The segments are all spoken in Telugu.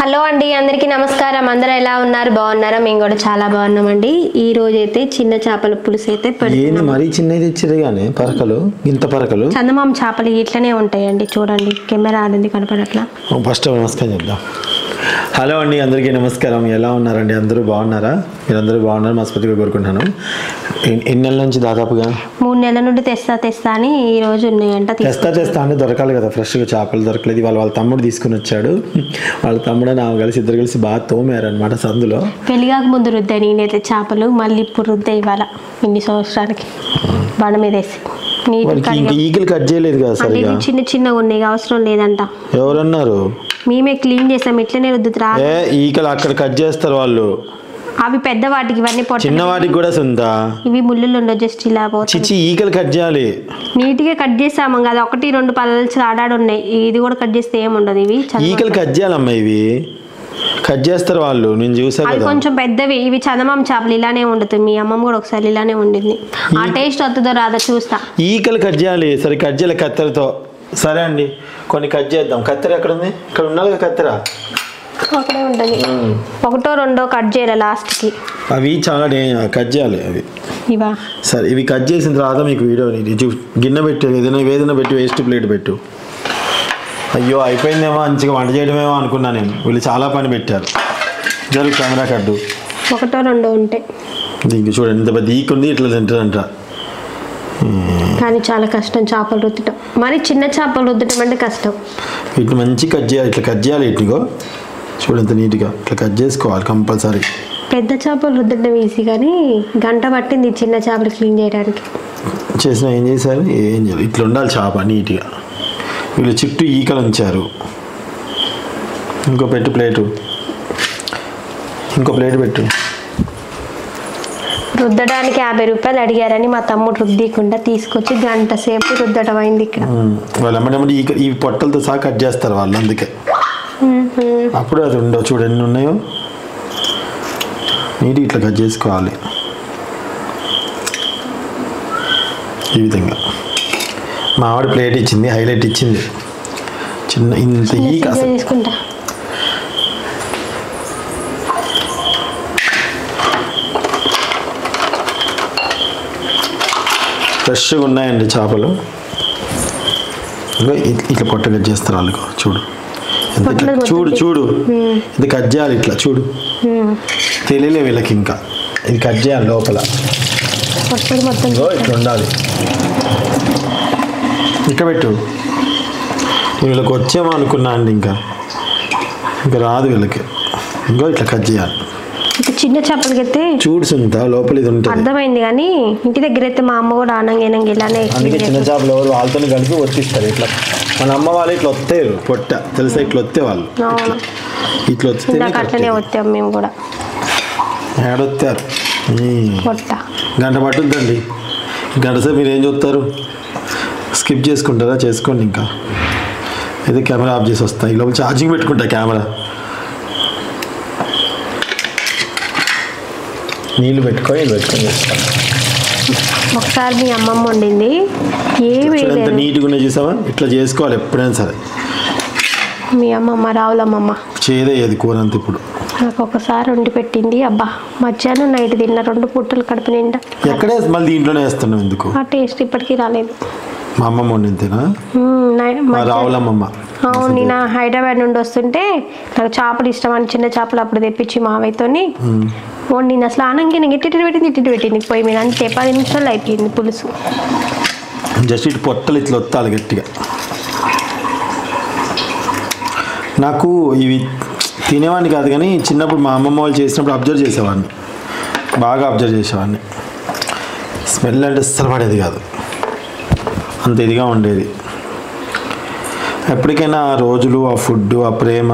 హలో అండి అందరికీ నమస్కారం అందరూ ఎలా ఉన్నారు బాగున్నారా మేము కూడా చాలా బాగున్నామండి ఈ రోజు అయితే చిన్న చేపల పులుసు అయితే ఏంది పెడుతున్నాం మరీ చిన్నది తెచ్చిరు కానీ పరకలు ఇంత పరకలు చందమామ చేపలు ఇట్లనే ఉంటాయండి చూడండి కెమెరా ఆడింది కనపడట్లా ఫస్ట్ నమస్కారం చెప్దాం హలో అండి అందరికీ నమస్కారం ఎలా ఉన్నారండి అందరూ బాగున్నారా మీరందరూ బాగున్నారు మనస్ఫూర్తిగా కోరుకుంటున్నాను ఎన్ని ఎన్ని నెలల నుంచి దాదాపుగా మూడు నెలల నుండి తెస్తా తెస్తా అని ఈ రోజు ఉన్నాయంట తీసు- తెస్తా తెస్తా అంటే దొరకాలి కదా ఫ్రెష్గా చేపలు దొరకలేదు వాళ్ళ వాళ్ళ తమ్ముడు తీసుకుని వచ్చాడు వాళ్ళ తమ్ముడు నా కలిసి ఇద్దరు కలిసి బాగా తోమారు అనమాట సందులో పెళ్లిగాక ముందు రుద్దా నేనైతే చేపలు మళ్ళీ ఇప్పుడు రుద్దే ఇవాళ ఇన్ని సంవత్సరాలకి బండ మీద వేసి నీట్ వాడికి ఇంకా ఈగలు కట్ చేయలేదు కదా అంటే సరిగా ఇవి చిన్న చిన్నగా ఉన్నాయి అవసరం లేదంట ఎవరన్నారు మేమే క్లీన్ చేసాం ఇట్లనే రుద్దుతురా ఏ ఈకలు అక్కడ కట్ చేస్తారు వాళ్ళు అవి పెద్ద వాటికి ఇవన్నీ పొట్ట చిన్న వాటికి కూడా సొంత ఇవి ముళ్ళులు ఉండవు జస్ట్ ఇలా పోతాయి చిచి ఈకలు కట్ చేయాలి నీట్గా కట్ చేసాము కదా ఒకటి రెండు పల్లెలు ఆడాడు ఉన్నాయి ఇది కూడా కట్ చేస్తే ఏముండదు ఇవి చందమామ. ఈకలు కట్ చేయాలమ్మా ఇవి కట్ చేస్తారు వాళ్ళు నేను చూసా అవి కదా కొంచెం పెద్దవి ఇవి చందమామ చేపలు ఇలానే ఉండదు మీ అమ్మమ్మ కూడా ఒకసారి ఇలానే ఉండింది ఆ టేస్ట్ వస్తుందో రాదో చూస్తా ఈకలు కట్ చేయాలి సరే కట్ చేయాలి కత్తెరతో సరే అండి కొన్ని కట్ చేద్దాం కత్తెర ఎక్కడ ఉంది ఇక్కడ ఉండాలి కదా కత్తెర అక్కడే ఉంటుంది ఒకటో రెండో కట్ చేయాలి లాస్ట్కి అవి చాలా డే కట్ చేయాలి అవి ఇవా సరే ఇవి కట్ చేసిన తర్వాత మీకు వీడియో ఇది చూ గిన్నె పెట్టు ఏదైనా ఏదైనా పెట్టి వేస్ట్ ప్లేట్ పెట్టు అయ్యో అయిపోయిందేమో మంచిగా వంట చేయడమేమో అనుకున్నా నేను వీళ్ళు చాలా పని పెట్టారు జరుగు కెమెరా కడ్డు ఒకటో రెండో ఉంటాయి దీనికి చూడండి ఇంత పెద్ద ఈక ఉంది ఇట్లా తింటారంట కానీ చాలా కష్టం చేపలు రుద్దటం మరి చిన్న చేపలు రుద్దటం అంటే కష్టం వీటిని మంచి కట్ చేయాలి ఇట్లా కట్ చేయాలి వీటినిగో చూడు ఎంత నీట్గా ఇట్లా కట్ చేసుకోవాలి కంపల్సరీ పెద్ద చేపలు రుద్దటం ఈజీ కానీ గంట పట్టింది ఈ చిన్న చేపలు క్లీన్ చేయడానికి చేసిన ఏం చేశారు ఏం చేయాలి ఇట్లా ఉండాలి చేప నీట్గా వీళ్ళు చుట్టూ ఈకలు ఉంచారు ఇంకో పెట్టు ప్లేటు ఇంకో ప్లేట్ పెట్టు రుద్దడానికి యాభై రూపాయలు అడిగారని మా తమ్ముడు రుద్దీకుండా తీసుకొచ్చి గంట సేపు రుద్దడం అయింది ఇక్కడ ఉమ్, వాళ్ళు ఎమ్మటెమ్మటి ఈక ఈ పొట్టలతో సహా కట్ చేస్తారు వాళ్ళు అందుకే అప్పుడు అది ఉండవు చూడు ఎన్ని ఉన్నాయో నీట్గా ఇట్లా కట్ చేసుకోవాలి ఈ విధంగా మా ఆవిడ ప్లేట్ ఇచ్చింది హైలైట్ ఇచ్చింది చిన్న ఇంత ఈక చిన్న అసలు తీసుకుంటా ఫ్రెష్గా ఉన్నాయండి చేపలు ఇగో ఇట్- ఇట్లా పొట్ట కట్ చేస్తారు వాళ్ళకు చూడు ఎంత ఇట్లా పొట్టలు చూడు మొత్తం చూడు ఇది కట్ చేయాలి ఇట్లా చూడు తెలియలే వీళ్ళకి ఇంకా ఇది కట్ చేయాలి లోపల పొట్టలు మొత్తం ఇగో ఇట్లా ఉండాలి ఇక్కడ పెట్టు వీళ్ళకి వచ్చేమో అనుకున్నా అండి ఇంకా ఇంకా రాదు వీళ్ళకి ఇంకో ఇట్లా కట్ చేయాలి ఇక చిన్న చేపలకి అయితే చూడు సుంత లోపల ఇది ఉంటుంది అర్థమైంది కానీ ఇంటి దగ్గర అయితే మా అమ్మ కూడా ఆనంగేనంగా ఇలానే అందుకే చిన్న చేపలు ఎవరు వాళ్ళతో కలిపి ఒత్తిస్తారు ఇట్లా మన అమ్మ వాళ్ళు ఇట్లా వస్తారు పొట్ట తెలుసా ఇట్లా వస్తే వాళ్ళు అవును ఇట్లా వస్తేనే ఇందాక అట్లనే వచ్చాం మేము కూడా ఏడొత్తారు పొట్ట గంట పట్టుద్దండి గంట సేపు మీరు ఏం చూస్తారు స్కిప్ చేసుకుంటారా చేసుకోండి ఇంకా అయితే కెమెరా ఆఫ్ చేసి వస్తా ఈ లోపల ఛార్జింగ్ పెట్టుకుంటా కెమెరా నీళ్ళు పెట్టుకొని ఇది పెట్టుకొని చేస్తాను ఒకసారి మీ అమ్మమ్మ వండింది ఏమీ చూడు ఎంత లేదు నీట్గా ఉన్నాయి చూసావా ఇట్లా చేసుకోవాలి ఎప్పుడైనా సరే మీ అమ్మమ్మ రావులమ్మమ్మ చేదయ్యేది కూర అంత ఇప్పుడు నాకు ఒకసారి వండి పెట్టింది అబ్బా మధ్యాహ్నం నైట్ తిన్న రెండు పూటలు కడుపు నిండా ఎక్కడే మళ్ళీ దీంట్లోనే వేస్తున్నావు ఎందుకు ఆ టేస్ట్ ఇప్పటికీ రాలేదు మా అమ్మమ్మ వండింతేనా మ్మ్, నై- మా మధ్యాహ్నం- రావులమ్మమ్మ అవును నేను హైదరాబాద్ నుండి వస్తుంటే నాకు చేపలు ఇష్టం అని చిన్న చేపలు అప్పుడు తెప్పించి మావయ్యతోని వండింది అసలు ఆనంగా నేను ఇట్టి పెట్టింది ఇట్టి పెట్టింది పొయ్యి మీద అంతే పది నిమిషాలు అయిపోయింది పులుసు జస్ట్ ఇటు పొట్టలు ఇట్లా ఒత్తాలి గట్టిగా నాకు ఇవి తినేవాడిని కాదు కానీ చిన్నప్పుడు మా అమ్మమ్మ వాళ్ళు చేసినప్పుడు అబ్జర్వ్ చేసేవాడిని బాగా అబ్జర్వ్ చేసేవాడిని స్మెల్ అంటే అస్సలు పడేది కాదు అంత ఇదిగా ఉండేది ఎప్పటికైనా ఆ రోజులు ఆ ఫుడ్ ఆ ప్రేమ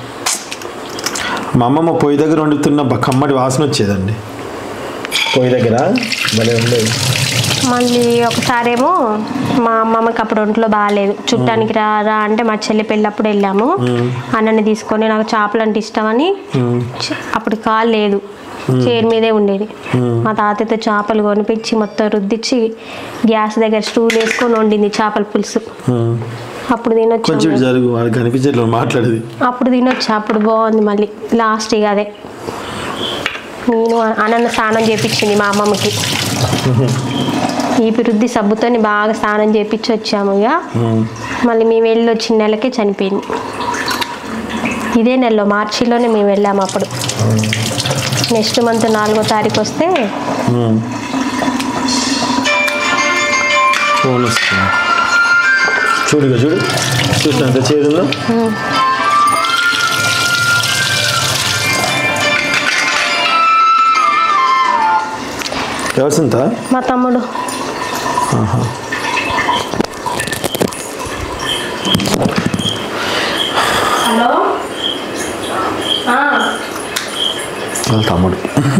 మా అమ్మమ్మ పొయ్యి దగ్గర వండుతున్న బ- కమ్మటి వాసన వచ్చేదండి పొయ్యి దగ్గర భలే ఉండేది మళ్ళీ ఒకసారేమో మా అమ్మమ్మకి అప్పుడు ఒంట్లో బాగాలేదు చుట్టానికి రా రా అంటే మా చెల్లి పెళ్ళప్పుడు వెళ్ళాము అన్నని తీసుకొని నాకు చేపలు అంటే ఇష్టమని మ్మ్. చ- అప్పుడు కాలు లేదు చైర్ మీదే ఉండేది మా తాతయ్యతో చేపలు కొనిపించి మొత్తం రుద్దిచ్చి గ్యాస్ దగ్గర స్టూల్ వేసుకొని వండింది చేపల పులుసు ఉమ్. అప్పుడు తినొచ్చు కొంచెం ఇటు జరుగు వాడికి కనిపించట్లేదు మాట్లాడేది అప్పుడు తినొచ్చు అప్పుడు బాగుంది మళ్ళీ లాస్ట్ ఇక అదే నేను అనన్న స్నానం చేపించింది మా అమ్మమ్మకి ఈ పిరుద్ది సబ్బుతోని బాగా స్నానం చేపించి వచ్చాము ఇక ఉమ్. మళ్ళీ మేము వెళ్ళి వచ్చిన నెలకే చనిపోయింది ఇదే నెలలో మార్చిలోనే మేము వెళ్ళాము అప్పుడు నెక్స్ట్ మంత్ నాలుగో తారీఖు వస్తే ఉమ్. ఫోన్ వస్తుంది చూడు ఇక చూడు చూసిన ఎంత చేదుందో ఎవరు సుంత మా తమ్ముడు హలో వాళ్ళ తమ్ముడు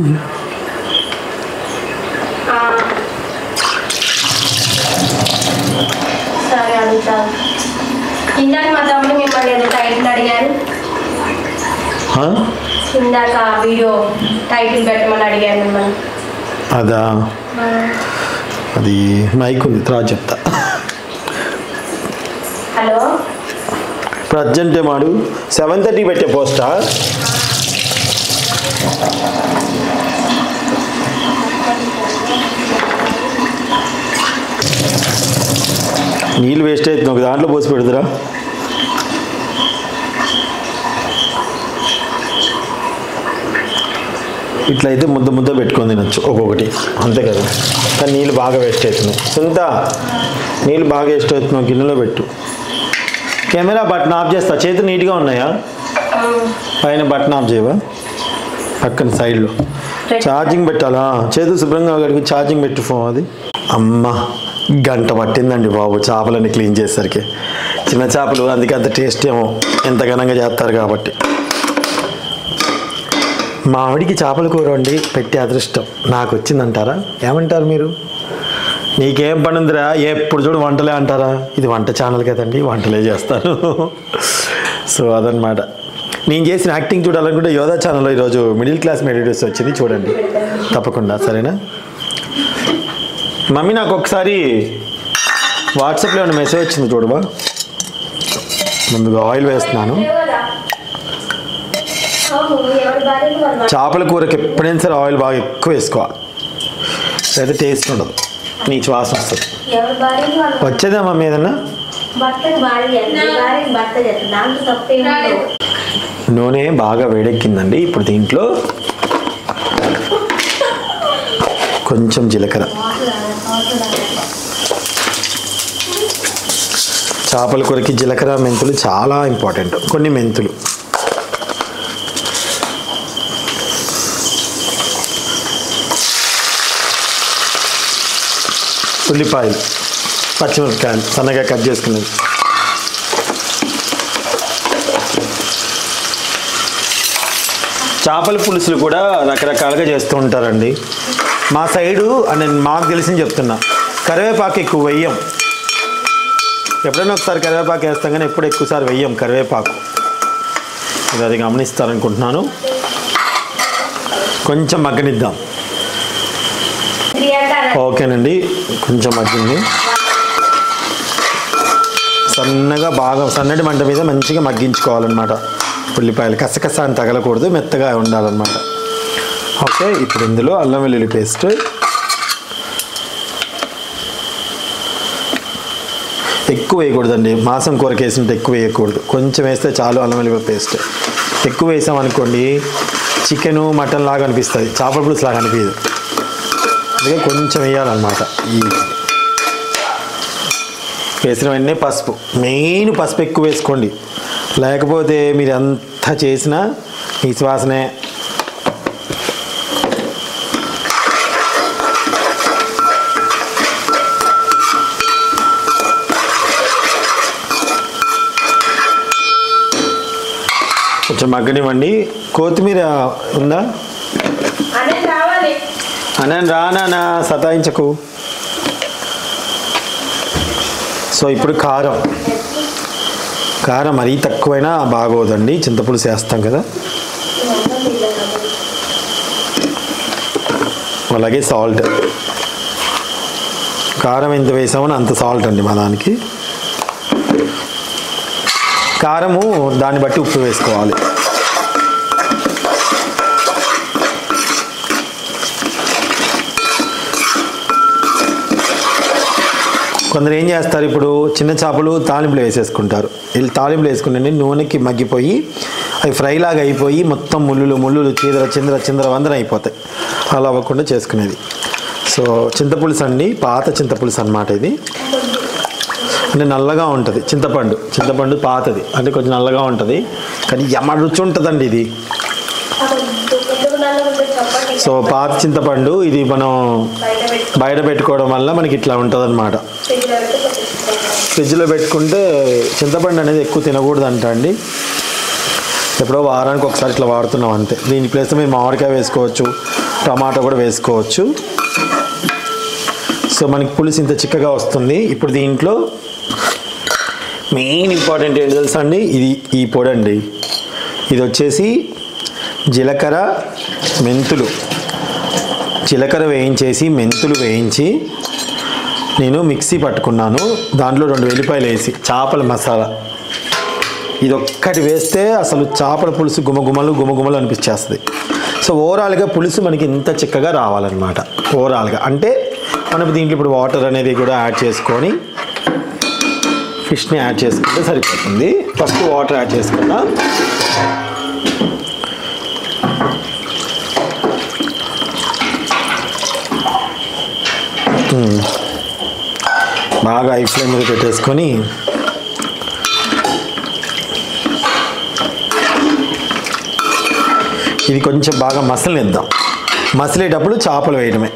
సరే అడుగుతాను ఇందాక మా తమ్ముడు మిమ్మల్ని ఏదో టైటిల్ అడిగాను ఆ? ఇందాక వీడియో టైటిల్ పెట్టమని అడిగాను మిమ్మల్ని అదా అది మైక్ ఉంది తర్వాత చెప్తా హలో ఇప్పుడు అర్జెంటే మాడు సెవెన్ థర్టీ పెట్టే పోస్టా నీళ్ళు వేస్ట్ అవుతుంది ఒక దాంట్లో పోసి పెడదురా ఇట్లయితే ముద్ద ముద్ద పెట్టుకొని తినొచ్చు ఒక్కొక్కటి అంతే కదా కానీ నీళ్ళు బాగా వేస్ట్ అవుతున్నాయి సుంత నీళ్ళు బాగా వేస్ట్ అవుతున్నావు గిన్నెలో పెట్టు కెమెరా బటన్ ఆఫ్ చేస్తా చేతులు నీట్గా ఉన్నాయా పైన బటన్ ఆఫ్ చేయవా పక్కన సైడ్లో ఛార్జింగ్ పెట్టాలా చేతులు శుభ్రంగా అక్కడికి ఛార్జింగ్ పెట్టు ఫోన్ అది అమ్మ గంట పట్టిందండి బాబు చేపలన్నీ క్లీన్ చేసేసరికి చిన్న చేపలు అందుకే అంత టేస్ట్ ఏమో ఎంత ఘనంగా చేస్తారు కాబట్టి మా ఆవిడికి చేపల కూర వండి పెట్టే అదృష్టం నాకు వచ్చిందంటారా ఏమంటారు మీరు నీకేం పని ఉందిరా ఎప్పుడు చూడు వంటలే అంటారా ఇది వంట ఛానల్ కదండి వంటలే చేస్తాను సో అదనమాట నేను చేసిన యాక్టింగ్ చూడాలనుకుంటే యోధా ఛానల్లో ఈరోజు మిడిల్ క్లాస్ మెడిటర్స్ వచ్చింది చూడండి తప్పకుండా సరేనా మమ్మీ నాకు ఒకసారి వాట్సాప్లో ఏమైనా మెసేజ్ వచ్చింది చూడవా ముందుగా ఆయిల్ వేస్తున్నాను చేపల కూరకి ఎప్పుడైనా సరే ఆయిల్ బాగా ఎక్కువ వేసుకోవాలి లేదా టేస్ట్ ఉండదు నీచు వాసన వస్తుంది ఎవరి భార్యకి వాళ్ళు వచ్చేదా మమ్మీ ఏదన్నా భర్తకు భార్య భార్యకి భర్త చేస్తుంది దాంట్లో తప్పేం ఉండదు. నూనె బాగా వేడెక్కిందండి ఇప్పుడు దీంట్లో కొంచెం జీలకర్ర చేపల కూరకి జీలకర్ర మెంతులు చాలా ఇంపార్టెంట్ కొన్ని మెంతులు ఉల్లిపాయలు పచ్చిమిరపకాయలు సన్నగా కట్ చేసుకున్నది చేపల పులుసులు కూడా రకరకాలుగా చేస్తూ ఉంటారండి మా సైడు నేను మాకు తెలిసింది చెప్తున్నా కరివేపాకు ఎక్కువ వెయ్యం ఎప్పుడైనా ఒకసారి కరివేపాకు వేస్తాం కానీ ఎప్పుడు ఎక్కువసారి వెయ్యం కరివేపాకు ఇది అది గమనిస్తారనుకుంటున్నాను కొంచెం మగ్గనిద్దాం ఓకేనండి కొంచెం మగ్గింది సన్నగా బాగా సన్నటి మంట మీద మంచిగా మగ్గించుకోవాలన్నమాట ఉల్లిపాయలు కసకస అని తగలకూడదు మెత్తగా ఉండాలన్నమాట ఓకే ఇప్పుడు ఇందులో అల్లం వెల్లుల్లి పేస్ట్ ఎక్కువ వేయకూడదండి మాంసం కూరకి వేసినట్టు ఎక్కువ వేయకూడదు కొంచెం వేస్తే చాలు అల్లం వెల్లుల్లి పేస్ట్ ఎక్కువ వేసామనుకోండి చికెను మటన్ లాగా అనిపిస్తుంది చేపల పులుసు లాగా అనిపించదు అందుకే కొంచెం వేయాలన్నమాట ఈ వేసిన వెంటనే పసుపు మెయిన్ పసుపు ఎక్కువ వేసుకోండి లేకపోతే మీరు ఎంత చేసినా మీ శ్వాసనే కొంచెం మగ్గనివ్వండి కొత్తిమీర ఉందా అనేది రావాలి అనే రానా సతాయించకు సో ఇప్పుడు కారం కారం మరీ తక్కువైనా బాగోదండి చింతపులుసు వేస్తాం కదా అలాగే సాల్ట్ కారం ఎంత వేసామో అంత సాల్ట్ అండి మా దానికి కారము దాన్ని బట్టి ఉప్పు వేసుకోవాలి కొందరు ఏం చేస్తారు ఇప్పుడు చిన్న చేపలు తాలింపులు వేసేసుకుంటారు వీళ్ళు తాలింపులు వేసుకుంటే నూనెకి మగ్గిపోయి అవి ఫ్రై లాగా అయిపోయి మొత్తం ముళ్ళులు ముళ్ళులు చీదర చిందర చిందర వందన అయిపోతాయి అలా అవ్వకుండా చేసుకునేది సో చింతపులుసు అండి పాత చింతపులుసు అన్నమాట ఇది అంటే నల్లగా ఉంటుంది చింతపండు చింతపండు పాతది అంటే కొంచెం నల్లగా ఉంటుంది కానీ యమ రుచి ఉంటుందండి ఇది సో పాత చింతపండు ఇది మనం బయట పెట్టుకోవడం వల్ల మనకి ఇట్లా ఉంటుంది అనమాట ఫ్రిడ్జ్లో పెట్టుకుంటే చింతపండు అనేది ఎక్కువ తినకూడదు అంట అండి ఎప్పుడో వారానికి ఒకసారి ఇట్లా వాడుతున్నాం అంతే దీని ప్లేస్ మేము మామిడికాయ వేసుకోవచ్చు టమాటా కూడా వేసుకోవచ్చు సో మనకి పులుసు ఇంత చిక్కగా వస్తుంది ఇప్పుడు దీంట్లో మెయిన్ ఇంపార్టెంట్ ఏంటి తెలుసా అండి ఇది ఈ పొడి అండి ఇది వచ్చేసి జీలకర్ర మెంతులు జీలకర్ర వేయించేసి మెంతులు వేయించి నేను మిక్సీ పట్టుకున్నాను దాంట్లో రెండు వెల్లిపాయలు వేసి చేపల మసాలా ఇది ఒక్కటి వేస్తే అసలు చేపల పులుసు గుమగుమలు గుమగుమలు అనిపించేస్తుంది సో ఓవరాల్గా పులుసు మనకి ఇంత చిక్కగా రావాలన్నమాట ఓవరాల్గా అంటే మనం దీంట్లో ఇప్పుడు వాటర్ అనేది కూడా యాడ్ చేసుకొని ఫిష్ని యాడ్ చేసుకుంటే సరిపోతుంది ఫస్ట్ వాటర్ యాడ్ చేసుకుందాం మ్మ్. బాగా ఐ ఫ్లేమ్ మీద పెట్టేసుకొని ఇది కొంచెం బాగా మసలిద్దాం మసిలేటప్పుడు చేపలు వేయడమే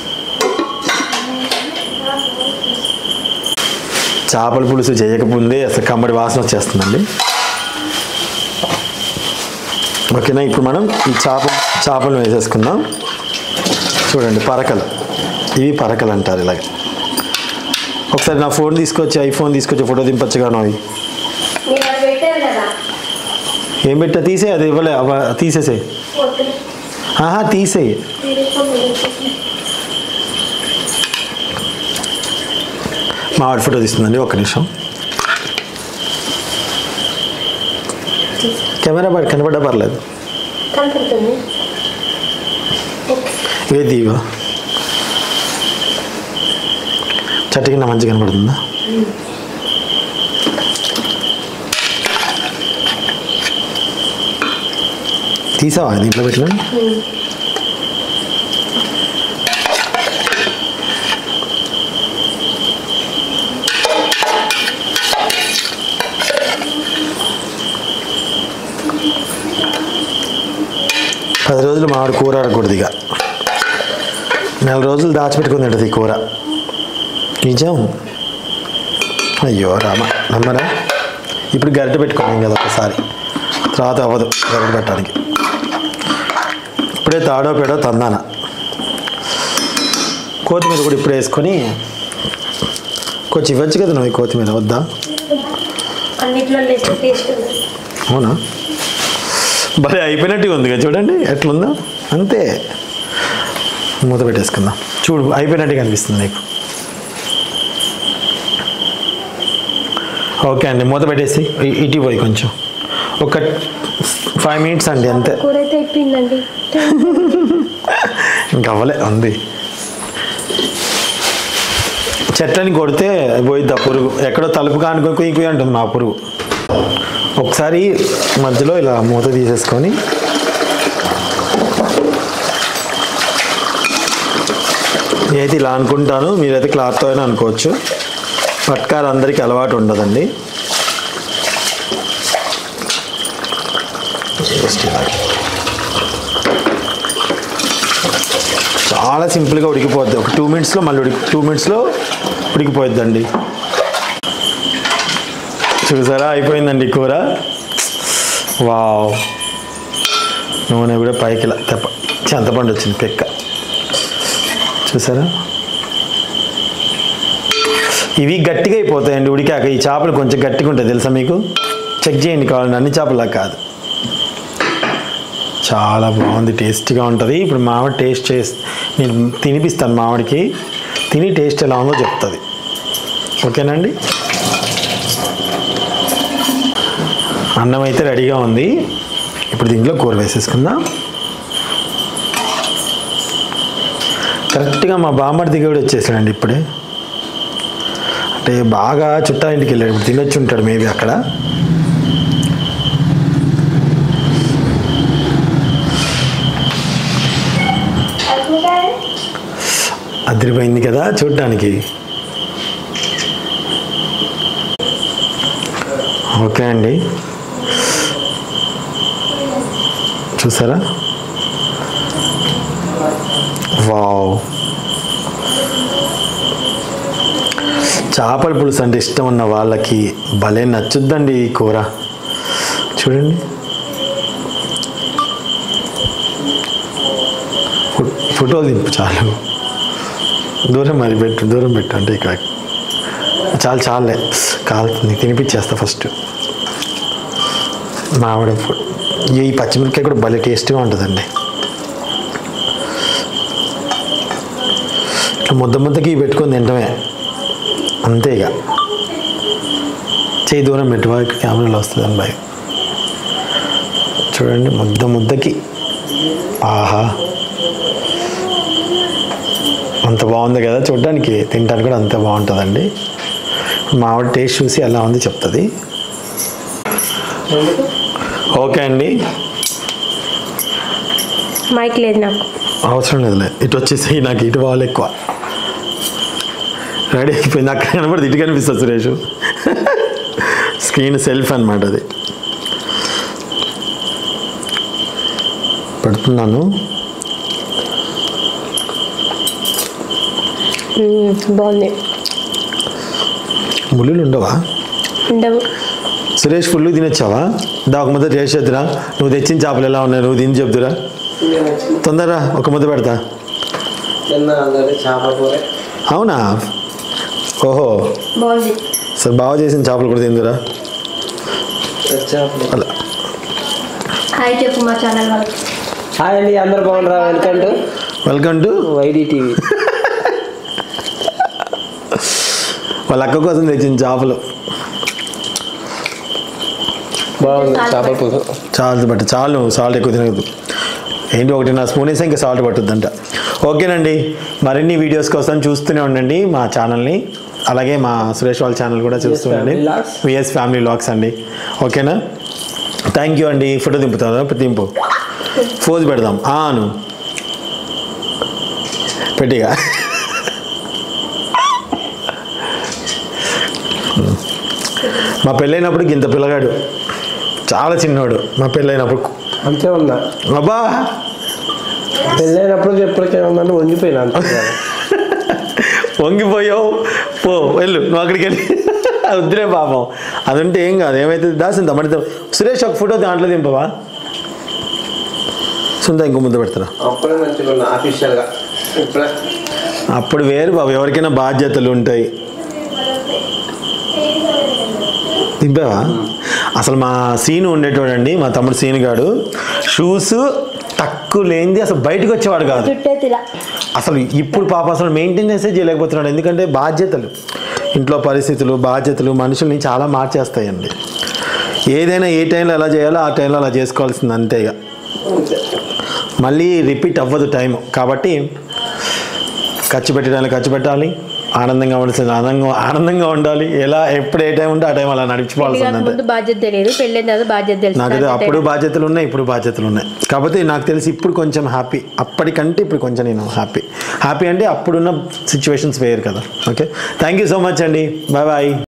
చేపల పులుసు చేయకముందే అసలు కమ్మడి వాసన వచ్చేస్తుందండి ఓకేనా ఇప్పుడు మనం ఈ చేప చేపలు వేసేసుకుందాం చూడండి పరకలు ఇవి పరకలు అంటారు ఇలాగ ఒకసారి నా ఫోన్ తీసుకొచ్చి ఐఫోన్ తీసుకొచ్చి ఫోటో దింపచ్చుగాను అవి మీరు అది పెట్టారు కదా ఏం పెట్టా తీసే అది ఇవ్వలే అవ తీసేసే ఆహా తీసేయి మా ఆవిడ ఫోటో తీస్తుందండి ఒక్క నిమిషం కెమెరా పడి కనబడ్డా పర్లేదు కనపడుతుంది ఏది ఇవో చెట్టు కింద మంచిగా కనబడుతుందా తీసావా దీంట్లో పెట్టిన పది రోజులు మామిడి కూర ఆడకూడదు ఇక నెల రోజులు దాచిపెట్టుకుని తింటది ఈ కూర నిజం అయ్యో రామ నమ్మరా ఇప్పుడు గరిటె పెట్టుకున్నాం కదా ఒకసారి తర్వాత అవ్వదు గరిటె పెట్టడానికి ఇప్పుడే తాడో పేడో తందాన కొత్తిమీర కూడా ఇప్పుడు వేసుకొని కొంచెం ఇవ్వచ్చు కదా నువ్వు ఈ కొత్తిమీర వద్దా అన్నిట్లో వేస్తే టేస్ట్ ఉంది అవునా భలే అయిపోయినట్టుగా ఉంది కదా చూడండి ఎట్లుందో అంతే మూత పెట్టేసుకుందాం చూడు అయిపోయినట్టుగా అనిపిస్తుంది నీకు ఓకే అండి మూత పెట్టేసి ఇ- ఇటు పోయి కొంచెం ఒక ఫైవ్ మినిట్స్ అండి అంతే కూర అయితే అయిపోయిందండి ఇంకా అవ్వలే ఉంది చెట్లని కొడితే పోయిద్ది ఆ పురుగు ఎక్కడో తలుపు కానుకొని కుయ్యి కుయ్యి అంటుంది మా పురుగు ఒకసారి మధ్యలో ఇలా మూత తీసేసుకొని నేనైతే ఇలా అనుకుంటాను మీరైతే క్లాత్తో అయినా అనుకోవచ్చు పట్కారు అందరికీ అలవాటు ఉండదండి Just ఇలాగే. చాలా సింపుల్గా ఉడికిపోద్ది ఒక టూ మినిట్స్లో మళ్ళీ ఉడికి టూ మినిట్స్లో ఉడికిపోద్దండి చూసారా అయిపోయిందండి కూర వావ్ నూనె కూడా పైకి ఇలా తెప్ప చింతపండు వచ్చింది పెక్క చూసారా ఇవి గట్టిగా అయిపోతాయండి ఉడికాక ఈ చేపలు కొంచెం గట్టిగా ఉంటాయి తెలుసా మీకు చెక్ చేయండి కావాలండి అన్ని చేపలా కాదు చాలా బాగుంది టేస్టీగా ఉంటుంది ఇప్పుడు మామిడి టేస్ట్ చేసి నేను తినిపిస్తాను మామిడికి తిని టేస్ట్ ఎలా ఉందో చెప్తుంది ఓకేనండి అన్నం అయితే రెడీగా ఉంది ఇప్పుడు దీంట్లో కూర వేసేసుకుందాం కరెక్ట్గా మా బామ్మడి దిగుడు వచ్చేసాడండి ఇప్పుడే అంటే బాగా చుట్టాలింటికి వెళ్ళాడు ఇప్పుడు తినొచ్చి ఉంటాడు మేబీ అక్కడ అదిరిపోయింది కదా చూడటానికి ఓకే అండి చూసారా వావ్ చేపల పులుసు అంటే ఇష్టం ఉన్న వాళ్ళకి భలే నచ్చుద్దండి ఈ కూర చూడండి ఫో- ఫోటోలు దింపు చాలు దూరం మరి పెట్టు దూరం పెట్టు అంటే ఇక్కడ చాలు చాలే కాలుతుంది తినిపించేస్తా ఫస్ట్ మామిడి ఫు- ఈ పచ్చిమిరపకాయ కూడా భలే టేస్ట్గా ఉంటుందండి ఇట్లా ముద్ద ముద్దకి పెట్టుకొని తింటమే అంతే ఇక చేయి దూరం పెట్టువా ఇక్కడ కెమెరాలో వస్తుంది అని భయం చూడండి ముద్ద ముద్దకి ఆహా అంత బాగుంది కదా చూడడానికి తినడానికి కూడా అంత బాగుంటుందండి మామిడి టేస్ట్ చూసి ఎలా ఉంది చెప్తుంది ఓకే అండి మైక్ లేదు నాకు అవసరం లేదులే ఇటు వచ్చేసి నాకు ఇటు వాళ్ళు ఎక్కువ రెడీ అయిపోయింది అక్కడ కనబడి ఇటు కనిపిస్తుంది సురేష్ స్క్రీన్ సెల్ఫ్ అనమాట అది పెడుతున్నాను మ్మ్, బాగుంది ముళ్ళు ఉండవా ఉండవు సురేష్ ఫుల్ తినొచ్చావా దా ఒక ముద్ద టేస్ట్ చేద్దురా నువ్వు తెచ్చిన చేపలు ఎలా ఉన్నాయి నువ్వు తిని చెప్తురా తొందరరా ఒక ముద్ద పెడతా చిన్న అందరి చేపల కూర అవునా ఓహో బాగుంది సరే బాగా చేసిన చేపలు కూడా తిందురా చేపలు అలా హాయ్ చెప్పు మా ఛానల్ వాళ్ళకి హాయ్ అండి అందరు బాగున్నారా welcome to welcome to YD TV వాళ్ళ అక్క కోసం తెచ్చిన చేపలు బాగుంది చేపల పులుసు చాలు బట్ చాలు నువ్వు సాల్ట్ ఎక్కువ తినదు ఏంటి ఒకటి నా స్పూన్ వేస్తే ఇంకా సాల్ట్ పట్టుద్దంట ఓకేనండి మరిన్ని వీడియోస్ కోసం చూస్తూనే ఉండండి మా ఛానల్ని అలాగే మా సురేష్ వాళ్ళ ఛానల్ కూడా చూస్తూ ఉండండి Family Vlogs. VS family vlogs అండి ఓకేనా థ్యాంక్ యూ అండి ఫోటో దింపుతాను దింపు ఫోజ్ పెడదాం ఆను పెట్టిగా మా పెళ్ళైనప్పుడు ఇంత పిల్లగాడు చాలా చిన్నవాడు మా పెళ్ళైనప్పుడు అంతే ఉన్నా అబ్బా పెళ్ళైనప్పుడు ఎప్పటికే ఉందని వంగిపోయినా అంతే వంగిపోయావు పో వెళ్ళు నువ్వు అక్కడికి వెళ్ళి వద్దులే పాపం అది ఉంటే ఏం కాదు ఏమైతే దాసిందా మరి సురేష్ ఒక ఫోటో దాంట్లో దింపవా సుందా ఇంకో ముద్ద పెడతారా అప్పుడే మంచిగా ఉన్నా అఫీషియల్గా ఇప్పుడే అప్పుడు వేరు బాబు ఎవరికైనా బాధ్యతలు ఉంటాయి దింపావా అసలు మా సీను ఉండేటోడండి మా తమ్ముడు సీను గాడు షూస్ తక్కువ లేనిది అసలు బయటకు వచ్చేవాడు కాదు చుట్టేతిలా అసలు ఇప్పుడు పాప అసలు మెయింటెనెన్సే చేయలేకపోతున్నాడు ఎందుకంటే బాధ్యతలు ఇంట్లో పరిస్థితులు బాధ్యతలు మనుషుల్ని చాలా మార్చేస్తాయండి ఏదైనా ఏ టైంలో ఎలా చేయాలో ఆ టైంలో అలా చేసుకోవాల్సింది అంతే ఇక అంతే మళ్ళీ రిపీట్ అవ్వదు టైం కాబట్టి ఖర్చు పెట్టడానికి ఖర్చు పెట్టాలి ఆనందంగా ఉండాల్సిన ఆనందంగా ఆనందంగా ఉండాలి ఎలా ఎప్పుడు ఏ టైం ఉంటే ఆ టైం అలా పెళ్లి నడిచిపోవాల్సింది అంతే ముందు బాధ్యత తెలియదు పెళ్ళైన తర్వాత బాధ్యత తెలుసు నాకు అది అప్పుడు బాధ్యతలు ఉన్నాయి ఇప్పుడు బాధ్యతలు ఉన్నాయి కాకపోతే నాకు తెలిసి ఇప్పుడు కొంచెం హ్యాపీ అప్పటికంటే ఇప్పుడు కొంచెం నేను హ్యాపీ హ్యాపీ అంటే అప్పుడున్న సిచ్యువేషన్స్ వేరు కదా okay thank you so much అండి బాయ్ బాయ్